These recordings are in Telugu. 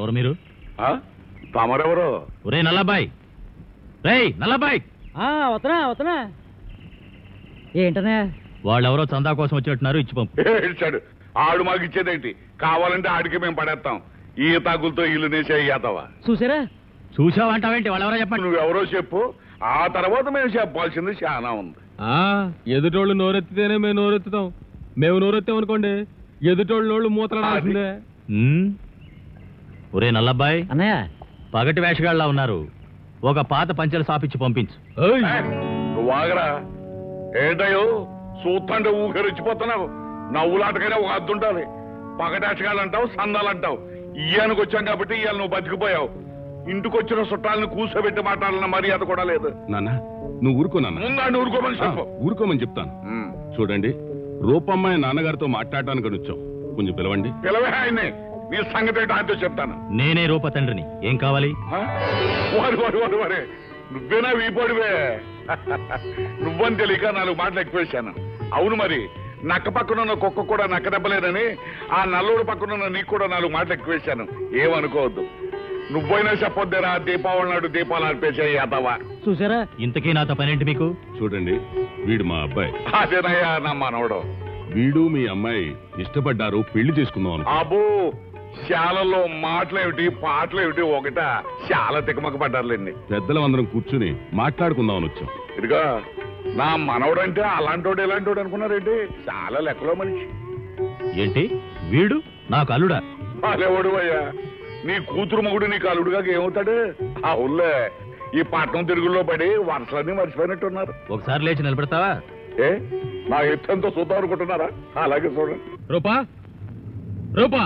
ఎవరు మీరు ఆ? తమరెవరు ఒరే నల్లబాయ్ రేయ్ నల్లబాయ్ వతనా వతనా ఏంటనే వాళ్ళెవరో చందా కోసం వచ్చినట్టున్నారు ఇచ్చి పంపు ఏడ్చాడు ఆడు మాకు ఇచ్చేదేంటి కావాలంటే ఆడికి మేము పడేస్తాం ఈ తాగులతో ఇల్లు నేసే ఈతవా చూసారా చూసావంటావేంటి వాళ్ళెవరో చెప్పండి నువ్వెవరో చెప్పు ఆ తర్వాత మేము చెప్పాల్సింది చాలా ఉంది ఆ ఎదుటోళ్ళు నోరెత్తితేనే మేము నోరెత్తుతాం మేము నోరెత్తాం అనుకోండి ఎదుటోళ్ళు నోళ్ళు మూతలాడాల్సిందే ఉమ్. ఒరే నల్లబ్బాయ్ అన్నయ్య పగటి వేషగాళ్ళ ఉన్నారు ఒక పాత పంచెల సాపిచ్చి పంపించు ఏయ్! ఏ, నువ్వు ఆగరా ఏంటయ్యో చూస్తుంటే ఊహరిచ్చిపోతున్నావు నవ్వులాటకైనా ఒక అద్దు ఉండాలి పగటాటకాలు అంటావు సందాలు అంటావు ఇయ్యానికి వచ్చాం కాబట్టి ఇవాళ నువ్వు బతికిపోయావు ఇంటికి వచ్చిన చుట్టాలను కూర్చోబెట్టి మాట్లాడాలన్న మర్యాద కూడా లేదు నాన్న నువ్వు ఊరుకో నాన్న ముందు ఊరుకోమని ఆ, చెప్పు ఊరుకోమని చెప్తాను ఉమ్. చూడండి రూపమ్మాయి నాన్నగారితో మాట్లాడటానికి వచ్చాం కొంచెం పిలవండి పిలవే ఆయన్ని నీ సంగతి ఏంటో ఆయనతో చెప్తాను నేనే రూప తండ్రిని ఏం కావాలి ఆ? వారు వారు వారు వారే నువ్వేనా వీపోడివే నువ్వని తెలియక నాలుగు మాటలు ఎక్కువేశాను అవును మరి నక్క పక్కన ఉన్న కుక్క కూడా నక్క దెబ్బలేదని ఆ నల్లుడు పక్కన ఉన్న నీకు కూడా నాలుగు మాటలు ఎక్కువేశాను ఏమనుకోవద్దు నువ్వైనా చెప్పొద్దేరా దీపావళి నాడు దీపాలు అర్పేసే యాదవా చూసారా ఇంతకీ నాతో పనేంటి మీకు చూడండి వీడు మా అబ్బాయి అదేనయ్యా నా మనవడు వీడు మీ అమ్మాయి ఇష్టపడ్డారు పెళ్లి చేసుకుందాం అనుకో అబ్బో శాలలో మాటలేమిటి పాటలేమిటి ఒకట చాలా తికమక పడ్డారులేండి పెద్దలం అందరం కూర్చుని మాట్లాడుకుందాం అని వచ్చాం ఇదిగా నా మనవడంటే అలాంటోడు ఎలాంటోడు అనుకున్నారేంటి చాలా లెక్కలో మనిషి ఏంటి వీడు నాకు అల్లుడా అలేవాడు అయ్యా నీ కూతురు మగుడు నీకు అల్లుడుగా ఏమవుతాడు ఆ ఊళ్ళే ఈ పట్నం తిరుగుల్లో పడి వరుసలన్నీ మర్చిపోయినట్టున్నారు ఒకసారి లేచి నిలబెడతావా ఏ నా ఎత్తంతో చూద్దాం అనుకుంటున్నారా అలాగే చూడండి రూపా రూపా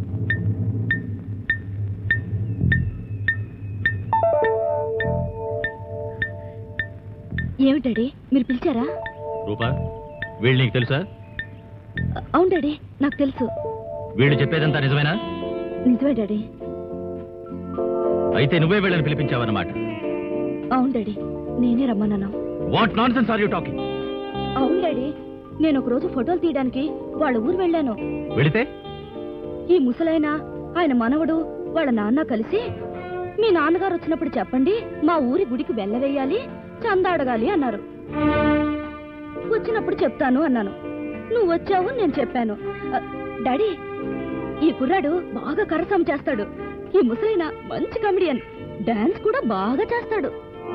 ఏమి డాడీ మీరు పిలిచారా రూపా వీళ్ళు నీకు తెలుసా అవును డాడీ నాకు తెలుసు వీళ్ళు చెప్పేదంతా నిజమేనా నిజమే డాడీ అయితే నువ్వే వీళ్ళని పిలిపించావన్నమాట అవును డాడీ నేనే రమ్మన్నాను what nonsense are you talking అవును డాడీ నేను ఒక రోజు ఫోటోలు తీయడానికి వాళ్ళ ఊరు వెళ్ళాను వెళితే ఈ ముసలైన ఆయన మనవడు వాళ్ళ నాన్న కలిసి మీ నాన్నగారు వచ్చినప్పుడు చెప్పండి మా ఊరి గుడికి వెళ్ళవేయాలి చందా అడగాలి అన్నారు వచ్చినప్పుడు చెప్తాను అన్నాను నువ్వు వచ్చావు నేను చెప్పాను అ, డాడీ ఈ కుర్రాడు బాగా కరసం చేస్తాడు ఈ ముసలైన మంచి కమెడియన్ డాన్స్ కూడా బాగా చేస్తాడు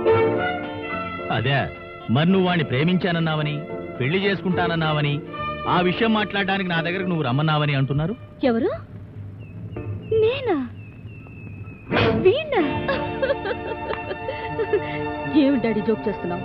అదే మరి నువ్వు వాడిని ప్రేమించానన్నావని పెళ్లి చేసుకుంటానన్నావని ఆ విషయం మాట్లాడడానికి నా దగ్గరకు నువ్వు రమ్మన్నావని అంటున్నారు ఎవరు నేనా వీణా ఏమి డాడీ జోక్ చేస్తున్నావు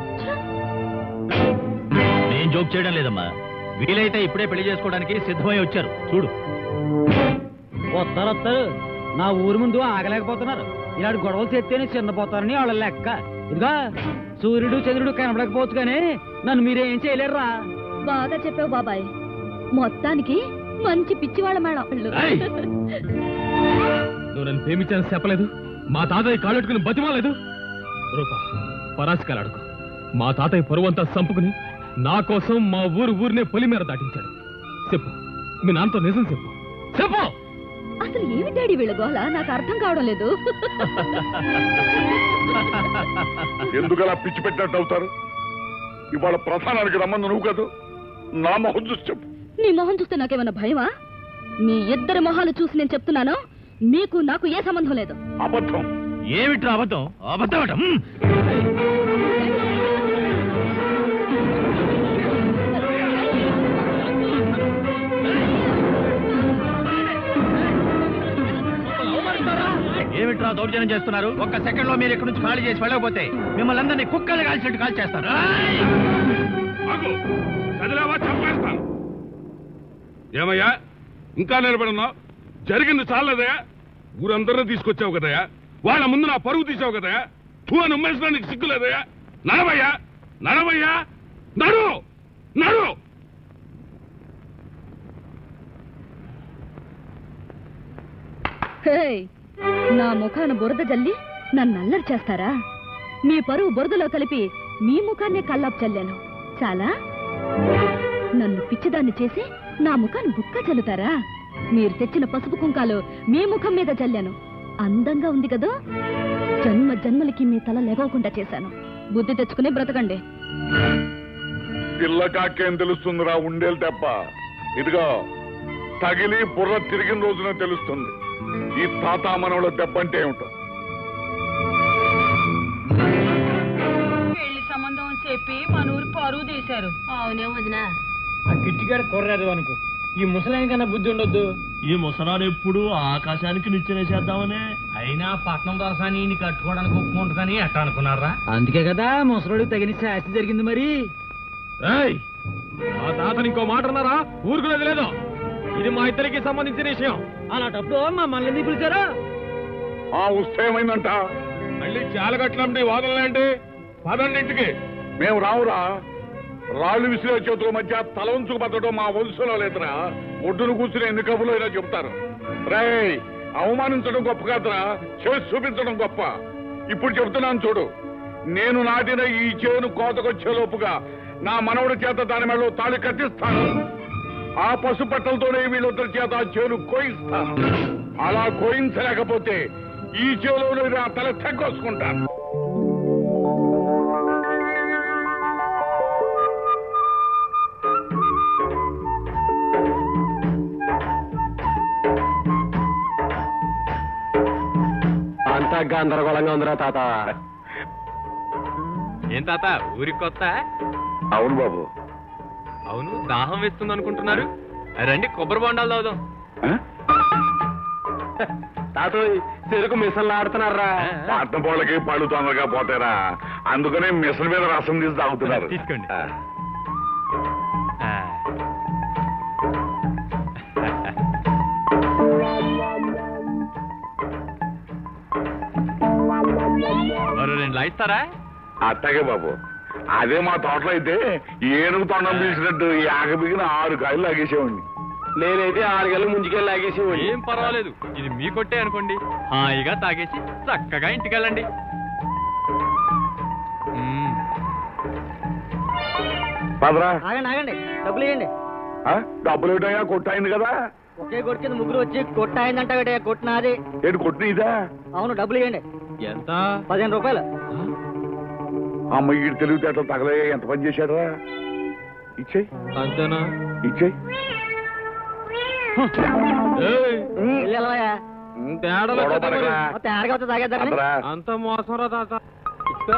నేను జోక్ చేయడం లేదమ్మా వీలైతే ఇప్పుడే పెళ్లి చేసుకోవడానికి సిద్ధమై వచ్చారు చూడు వస్తారు వస్తారు నా ఊరు ముందు ఆగలేకపోతున్నారు ఇలాంటి గొడవలు చేస్తేనే చిన్నపోతారని వాళ్ళ లెక్క ఇదిగా సూర్యుడు చంద్రుడు కనబడకపోవచ్చు కానీ నన్ను మీరేం చేయలేరురా బాగా చెప్పావు బాబాయ్ మొత్తానికి మంచి పిచ్చివాళ్ళ మేడం ఏయ్! నువ్వు నన్ను ప్రేమించాలని చెప్పలేదు మా తాతయ్య కాళ్ళెట్టుకుని బతిమాలేదు రూపా పరాశకాలాడుకో మా తాతయ్య పరువంతా సంపుకుని నా కోసం మా ఊరు ఊరినే పొలి మేర దాటించాడు చెప్పు మీ నాన్నతో నిజం చెప్పు చెప్పు అసలు ఏమి డాడీ వీళ్ళ గోల నాకు అర్థం కావడం లేదు ఎందుకు అలా పిచ్చి పెట్టినట్టు అవుతారు ఇవాళ ప్రధానానికి రమ్మంది నువ్వు కాదు నా మొహం చూసి చెప్పు నీ మొహం చూస్తే నాకేమన్నా భయమా మీ ఇద్దరి మొహాలు చూసి నేను చెప్తున్నాను మీకు నాకు ఏ సంబంధం లేదు అబద్ధం ఏమిట్రా అబద్ధం అబద్ధం అట హ్మ్. ఏమిట్రా దౌర్జన్యం చేస్తున్నారు ఒక్క సెకండ్ లో మీరు ఇక్కడ నుంచి ఖాళీ చేసి వెళ్ళకపోతే మిమ్మల్ని అందరినీ కుక్కలు కాల్చినట్టు కాల్ చేస్తారు ఆగు! కదిలావా చంపేస్తాను ఏమయ్యా ఇంకా నిలబడున్నావు జరిగింది చాలదయా ఊరందరినీ తీసుకొచ్చావు కదయా వాళ్ళ ముందు నా పరువు తీసావు కదయా తూ అని ఉమ్మేసడానికి సిగ్గులేదయా నడవయ్యా నడవయ్యా నడు నడు హేయ్, నా ముఖాన బురద జల్లి నన్ను అల్లరి చేస్తారా మీ పరువు బురదలో కలిపి మీ ముఖాన్నే కల్లాపు చల్లాను చాలా నన్ను పిచ్చిదాన్ని చేసి నా ముఖాన్ని బుక్క చల్లుతారా మీరు తెచ్చిన పసుపు కుంకాలు మీ ముఖం మీద చల్లాను అందంగా ఉంది కదా జన్మ జన్మలకి మీ తల లెగవకుండా చేశాను బుద్ధి తెచ్చుకుని బ్రతకండి పిల్ల కాకేం తెలుస్తుందిరా ఉండేలు దెబ్బ ఇదిగో తగిలి బుర్ర తిరిగిన రోజున తెలుస్తుంది ఈ తాత మనవల దెబ్బ అంటే ఏమిటో పెళ్లి సంబంధం అని చెప్పి మన ఊరు పరువు తీశారు అవునే వదినా ఆ కిట్టిగాడు కొర్రాదు అనుకో ఈ ముసలాయన కన్నా బుద్ధి ఉండొద్దు ఈ ముసలాడు ఎప్పుడు ఆకాశానికి నిచ్చెనేసేద్దామనే అయినా పట్నం దొరసాని కట్టుకోవడానికి ఒప్పుకుంటుందని ఎట్ట అనుకున్నారా అందుకే కదా ముసలోడికి తగిన శాస్తి జరిగింది మరి ఏయ్! మా తాతని ఇంకో మాట అన్నారా ఊరుకునేది లేదు ఇది మా ఇద్దరికి సంబంధించిన విషయం అలాంటప్పుడు మమ్మల్ని ఎందుకు పిలిచారు ఆ వస్తే ఏమైందంట మళ్ళీ చాలగట్లండి వాదనలేంటి పదండింటికి మేము రావురా రాళ్ళు విసిరే చేతుల మధ్య తల ఉంచుకు బతకడం మా వంశంలో లేదురా ఒడ్డును కూర్చుని ఎన్ని కబులు అయినా చెబుతారు రేయ్ అవమానించడం గొప్ప కాదురా చేసి చూపించడం గొప్ప ఇప్పుడు చెబుతున్నాను చూడు నేను నాటిన ఈ చేను కోతకొచ్చే లోపుగా నా మనవడి చేత దాని మెడలో తాళి కట్టిస్తాను ఆ పసు పట్టలతోనే వీళ్ళిద్దరి చేత ఆ చేను కోయిస్తాను అలా కోయించలేకపోతే ఈ చేలో నా తల తెగ్గొసుకుంటాను అంతా గందరగోళంగా ఉందిరా తాత ఏం తాత ఊరికి కొత్త అవును బాబు అవును దాహం వేస్తుంది అనుకుంటున్నారు రండి కొబ్బరి బొండాలు తాగుదాం తాత చెరుకు మిషన్లు ఆడుతున్నారా పట్నం పోళ్ళకి పళ్ళు తొందరగా పోతారా అందుకనే మిషన్ మీద రసం తీసి తాగుతున్నారు తీసుకోండి. ఆ. మరో రెండు లాయిస్తారా అట్టగే బాబు అదే మా తోటలో అయితే ఏనుగు తొండం తీసినట్టు ఈ ఆగబిగిన ఆరు కాయలు లాగేసేవాడిని నేనైతే ఆరుగల్లు ముందుకెళ్ళి లాగేసి ఏం పర్వాలేదు ఇది మీ కొట్టే అనుకోండి హాయిగా తాగేసి చక్కగా ఇంటికి వెళ్ళండి మ్మ్. పదరా ఆగండి ఆగండి డబ్బులు ఇవ్వండి ఆ? డబ్బులు ఏటయ్యా కొట్టయింది కదా ఒకే కొట్టు కింద ముగ్గురు వచ్చి కొట్టాయిందంట కొట్టినాది ఏంటి కొట్టినీదా అవును డబ్బులు ఇవ్వండి ఎంత పదిహేను రూపాయలు అమ్మ ఈ తెలివితేటలు తగలే ఎంత పని చేశాడరా ఇచ్చేయి అంతేనా ఇచ్చేయి ఏయ్, వెళ్ళి వెళ్ళవయ్యా. తేడాలు గొడవ వచ్చేద్దాం మరి. పడకురా. ఓ తేరగా వస్తే తాగేద్దారని అందరా అంత మోసం రా తాత ఇస్తా.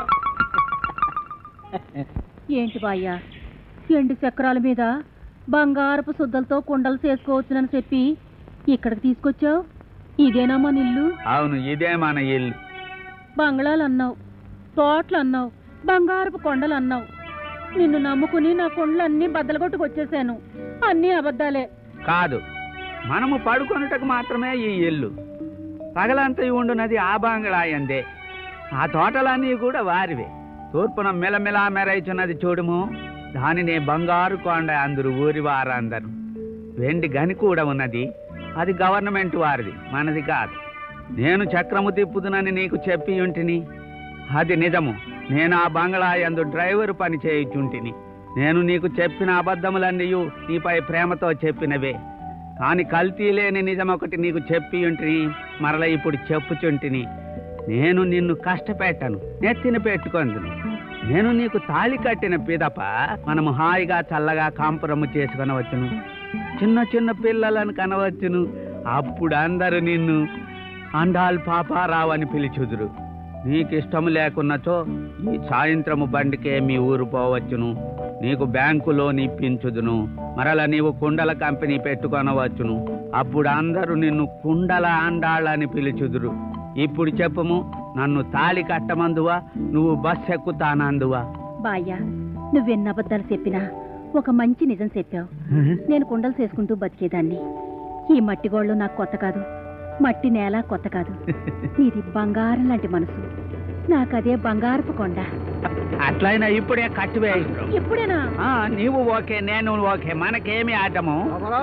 ఏంటి బాయ్యా ఎండు చక్రాల మీద బంగారపు శుద్ధలతో కుండలు చేసుకోవచ్చునని చెప్పి ఇక్కడికి తీసుకొచ్చావు ఇదేనా మన ఇల్లు అవును ఇదే మన ఇల్లు బంగ్లాలు అన్నావు తోటలు అన్నావు బంగారపు కొండలు అన్నావు నిన్ను నమ్ముకుని నా కొండలన్నీ బద్దలగొట్టుకొచ్చేసాను అన్నీ అబద్ధాలే కాదు మనము పడుకొనుటకు మాత్రమే ఈ ఇల్లు పగలంతా ఉండునది ఆ బాంగళాయందే ఆ తోటలన్నీ కూడా వారివే తూర్పున మెలమెలా మెరైచున్నది చూడుము దానినే బంగారు కొండ అందరు ఊరి వారందరు వెండి గని కూడా ఉన్నది అది గవర్నమెంట్ వారిది మనది కాదు నేను చక్రము తిప్పుదునని నీకు చెప్పి ఉంటిని అది నిజము నేను ఆ బంగ్లా యందు డ్రైవర్ పని చేయుచుంటిని నేను నీకు చెప్పిన అబద్ధములన్నీ నీపై ప్రేమతో చెప్పినవే కాని కల్తీ లేని నిజం ఒకటి నీకు చెప్పి ఉంటిని మరల ఇప్పుడు చెప్పుచుంటిని నేను నిన్ను కష్టపెట్టను నెత్తిన పెట్టుకొందును నేను నీకు తాళి కట్టిన పిదప మనము హాయిగా చల్లగా కాంపురము చేసుకొనవచ్చును చిన్న చిన్న పిల్లలను కనవచ్చును అప్పుడు అందరూ నిన్ను అండాల్ పాపారావు అని పిలిచుదురు నీకు ఇష్టం లేకున్నచో ఈ సాయంత్రము బండికే మీ ఊరు పోవచ్చును నీకు బ్యాంకులో నిప్పించుదును మరల నీవు కుండల కంపెనీ పెట్టుకొనవచ్చును అప్పుడు అందరూ నిన్ను కుండల అండాళ్ళని పిలుచుదురు ఇప్పుడు చెప్పుము నన్ను తాళి కట్టమందువా నువ్వు బస్ ఎక్కుతానందువా బాయ్యా నువ్వెన్ని అబద్ధాలు చెప్పినా ఒక మంచి నిజం చెప్పావు నేను కుండలు చేసుకుంటూ బతికేదాన్ని ఈ మట్టి గోళ్ళు నాకు కొత్త కాదు మట్టి నేల కొత్త కాదు నీది బంగారం లాంటి మనసు నాకదే బంగారపు కొండ అట్లయినా ఇప్పుడే కట్టివేయి ఎప్పుడైనా ఆ, నీవు ఓకే నేను ఓకే మనకేమి ఆటము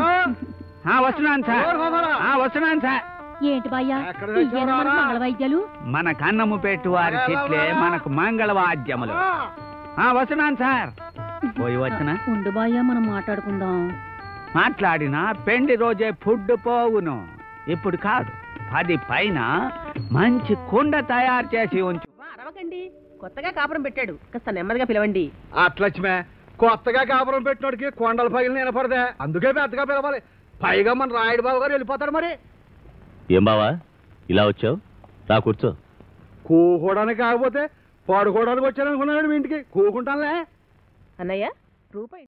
ఆ, వస్తున్నాను సార్ ఆ, వస్తున్నాను సార్ ఏంటి బాయ్యా ఇయ్యేనా మన మంగళ వైద్యాలు మన కన్నము పెట్టు వారి చెట్లే మనకు మంగళవాద్యములు ఆ, వస్తున్నాను సార్ పోయి వచ్చిన ఉండు బాయ్యా మనం మాట్లాడుకుందాం మాట్లాడిన పెండి రోజే ఫుడ్ పోవును ఇప్పుడు కాదు పది పైన మంచి కుండ తయారు చేసి ఉంచు అరవకండి కొత్తగా కాపురం పెట్టాడు కాస్త నెమ్మదిగా పిలవండి అట్లచ్మే కొత్తగా కాపురం పెట్టినోడికి కొండల పగిలిన వినపడదే అందుకే పెద్దగా పిలవాలి పైగా మన రాయుడు బాబు గారు వెళ్ళిపోతారు మరి ఏం బావా ఇలా వచ్చావు రా కూర్చో కూకోవడానికి కాకపోతే పడుకోవడానికి వచ్చారనుకున్నాడు మీ ఇంటికి కూకుంటానులే అన్నయ్య రూపాయి